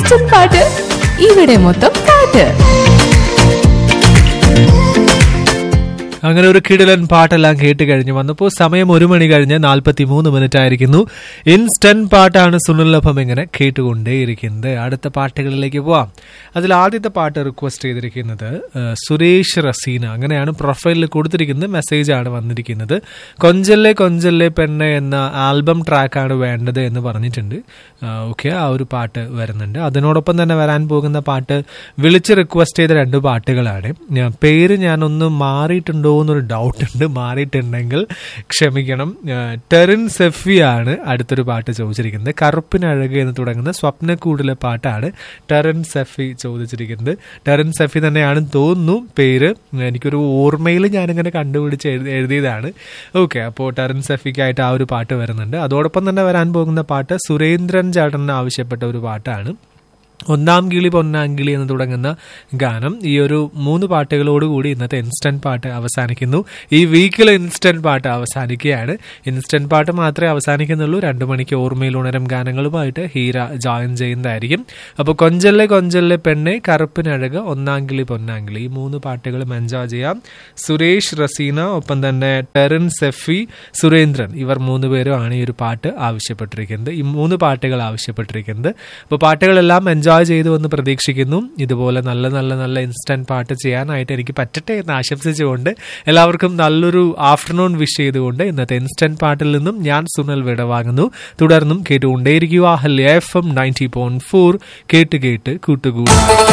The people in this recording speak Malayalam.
ഇൻസ്റ്റന്റ് പാട്ട് ഇവിടെ മൊത്തം പാട്ട് അങ്ങനെ ഒരു കിടിലൻ പാട്ടെല്ലാം കേട്ട് കഴിഞ്ഞ് വന്നപ്പോൾ സമയം ഒരു മണി കഴിഞ്ഞ് നാൽപ്പത്തി മൂന്ന് മിനിറ്റ് ആയിരിക്കുന്നു ഇൻസ്റ്റന്റ് പാട്ടാണ് സുനിലൊപ്പം ഇങ്ങനെ കേട്ടുകൊണ്ടേയിരിക്കുന്നത് അടുത്ത പാട്ടുകളിലേക്ക് പോവാം അതിൽ ആദ്യത്തെ പാട്ട് റിക്വസ്റ്റ് ചെയ്തിരിക്കുന്നത് ആ, സുരേഷ് റസീന അങ്ങനെയാണ് പ്രൊഫൈലിൽ കൊടുത്തിരിക്കുന്നത് മെസ്സേജാണ് വന്നിരിക്കുന്നത് കൊഞ്ചല്ലേ കൊഞ്ചല്ലേ പെണ്ണെ എന്ന ആൽബം ട്രാക്കാണ് വേണ്ടത് എന്ന് പറഞ്ഞിട്ടുണ്ട് ഓക്കെ ആ ഒരു പാട്ട് വരുന്നുണ്ട് അതിനോടൊപ്പം തന്നെ വരാൻ പോകുന്ന പാട്ട് വിളിച്ച് റിക്വസ്റ്റ് ചെയ്ത രണ്ട് പാട്ടുകളാണ് ഞാൻ പേര് ഞാനൊന്ന് മാറിയിട്ടുണ്ടോ എന്നൊരു ഡൗട്ട് ഉണ്ട് മാറിയിട്ടുണ്ടെങ്കിൽ ക്ഷമിക്കണം ആ, ടെറിൻ സെഫിയാണ് അടുത്തൊരു പാട്ട് ചോദിച്ചിരിക്കുന്നത് കറുപ്പിനഴക് എന്ന് തുടങ്ങുന്ന സ്വപ്നക്കൂടിലെ പാട്ടാണ് ടെറിൻ സെഫി ചോദിച്ചിരിക്കുന്നത് ടെറിൻ സെഫി തന്നെയാണ് തോന്നുന്നു പേര് എനിക്കൊരു ഓർമ്മയിൽ ഞാനിങ്ങനെ കണ്ടുപിടിച്ച് എഴുതി എഴുതിയതാണ് ഓക്കെ അപ്പോൾ ടെറിൻ സെഫിക്കായിട്ട് ആ ഒരു പാട്ട് വരുന്നുണ്ട് അതോടൊപ്പം തന്നെ വരാൻ പോകുന്ന പാട്ട് സുരേന്ദ്രൻ ചേട്ടൻ ആവശ്യപ്പെട്ട ഒരു പാട്ടാണ് ഒന്നാം കിളി പൊന്നാം കിളി എന്ന് തുടങ്ങുന്ന ഗാനം ഈ ഒരു മൂന്ന് പാട്ടുകളോടുകൂടി ഇന്നത്തെ ഇൻസ്റ്റന്റ് പാട്ട് അവസാനിക്കുന്നു ഈ വീക്കിലെ ഇൻസ്റ്റന്റ് പാട്ട് അവസാനിക്കുകയാണ് ഇൻസ്റ്റന്റ് പാട്ട് മാത്രമേ അവസാനിക്കുന്നുള്ളൂ രണ്ടു മണിക്ക് ഓർമ്മയിൽ ഉണരും ഗാനങ്ങളുമായിട്ട് ഹീര ജോയിൻ ചെയ്യുന്നതായിരിക്കും അപ്പോൾ കൊഞ്ചല്ലേ കൊഞ്ചല്ലേ പെണ്ണെ കറുപ്പിനഴക് ഒന്നാം കിളി പൊന്നാം കിളി ഈ മൂന്ന് പാട്ടുകളും എൻജോയ് ചെയ്യാം സുരേഷ് റസീന ഒപ്പം തന്നെ ടെറിൻ സെഫി സുരേന്ദ്രൻ ഇവർ മൂന്ന് പേരുമാണ് ഈ ഒരു പാട്ട് ആവശ്യപ്പെട്ടിരിക്കുന്നത് ഈ മൂന്ന് പാട്ടുകൾ ആവശ്യപ്പെട്ടിരിക്കുന്നത് അപ്പോൾ പാട്ടുകളെല്ലാം എൻജോയ് ചെയ്തു എന്ന് പ്രതീക്ഷിക്കുന്നു ഇതുപോലെ നല്ല നല്ല നല്ല ഇൻസ്റ്റന്റ് പാട്ട് ചെയ്യാനായിട്ട് എനിക്ക് പറ്റട്ടെ എന്ന് ആശംസിച്ചുകൊണ്ട് എല്ലാവർക്കും നല്ലൊരു ആഫ്റ്റർനൂൺ വിഷ് ചെയ്തുകൊണ്ട് ഇന്നത്തെ ഇൻസ്റ്റന്റ് പാട്ടിൽ നിന്നും ഞാൻ സുനൽ വിടവാങ്ങുന്നു തുടർന്നും കേട്ടുകൊണ്ടേയിരിക്കുക hello F M ninety point four കേട്ട് കേട്ട് കൂട്ടുകൂടി